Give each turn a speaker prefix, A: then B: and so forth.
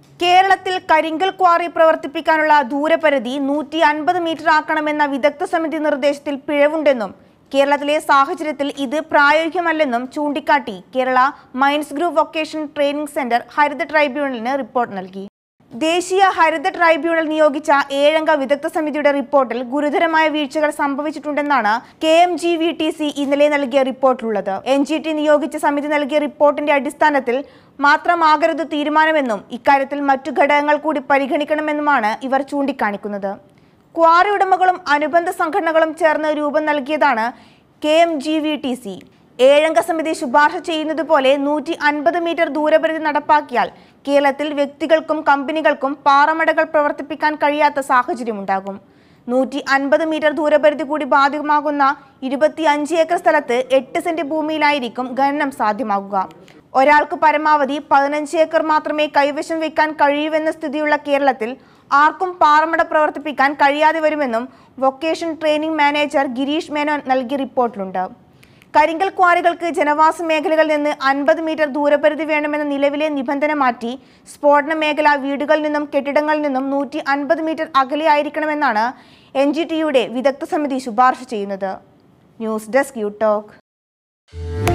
A: കേരളത്തിൽ കരിങ്കൽ ക്വാറി പ്രവർത്തിപ്പിക്കാനുള്ള ദൂരപരിധി നൂറ്റി അൻപത് മീറ്റർ ആക്കണമെന്ന വിദഗ്ധ സമിതി നിർദ്ദേശത്തിൽ പിഴവുണ്ടെന്നും കേരളത്തിലെ സാഹചര്യത്തിൽ ഇത് പ്രായോഗികമല്ലെന്നും ചൂണ്ടിക്കാട്ടി Kerala mines group vocation training centre ഹരിത ട്രൈബ്യൂണലിന് റിപ്പോർട്ട് നൽകി ദേശീയ ഹരിത ട്രൈബ്യൂണൽ നിയോഗിച്ച ഏഴംഗ വിദഗ്ധ സമിതിയുടെ റിപ്പോർട്ടിൽ ഗുരുതരമായ വീഴ്ചകൾ സംഭവിച്ചിട്ടുണ്ടെന്നാണ് K M G V T C ഇന്നലെ നൽകിയ റിപ്പോർട്ടിലുള്ളത് എൻ ജി ടി നിയോഗിച്ച സമിതി നൽകിയ റിപ്പോർട്ടിന്റെ അടിസ്ഥാനത്തിൽ മാത്രമാകരുത് തീരുമാനമെന്നും ഇക്കാര്യത്തിൽ മറ്റു ഘടകങ്ങൾ കൂടി പരിഗണിക്കണമെന്നുമാണ് ഇവർ ചൂണ്ടിക്കാണിക്കുന്നത് ക്വാറി ഉടമകളും അനുബന്ധ സംഘടനകളും ചേർന്ന് രൂപം നൽകിയതാണ് K M G V T C ഏഴംഗ സമിതി ശുപാർശ ചെയ്യുന്നത് പോലെ നൂറ്റി അൻപത് മീറ്റർ ദൂരപരിധി നടപ്പാക്കിയാൽ കേരളത്തിൽ വ്യക്തികൾക്കും കമ്പനികൾക്കും പാറമടകൾ പ്രവർത്തിപ്പിക്കാൻ കഴിയാത്ത സാഹചര്യമുണ്ടാകും നൂറ്റി അൻപത് മീറ്റർ ദൂരപരിധി കൂടി ബാധകമാകുന്ന ഇരുപത്തി അഞ്ച് ഏക്കർ സ്ഥലത്ത് എട്ട് സെന്റ് ഭൂമിയിലായിരിക്കും ഖനനം സാധ്യമാകുക ഒരാൾക്ക് പരമാവധി പതിനഞ്ച് ഏക്കർ മാത്രമേ കൈവശം വയ്ക്കാൻ കഴിയൂവെന്ന സ്ഥിതിയുള്ള കേരളത്തിൽ ആർക്കും പാറമട പ്രവർത്തിപ്പിക്കാൻ കഴിയാതെ വരുമെന്നും vocation training manager Girish Menon നൽകിയ റിപ്പോർട്ടിലുണ്ട് കരിങ്കൽ ക്വാറികൾക്ക് ജനവാസ മേഖലകളിൽ നിന്ന് അൻപത് മീറ്റർ ദൂരപരിധി വേണമെന്ന നിലവിലെ നിബന്ധന മാറ്റി സ്ഫോടന മേഖല വീടുകളിൽ നിന്നും കെട്ടിടങ്ങളിൽ നിന്നും നൂറ്റി അൻപത് മീറ്റർ അകലെയായിരിക്കണമെന്നാണ് എൻ ജി ടിയുടെ വിദഗ്ധ സമിതി ശുപാർശ ചെയ്യുന്നത് ന്യൂസ് ഡെസ്ക് യു ടോക്ക്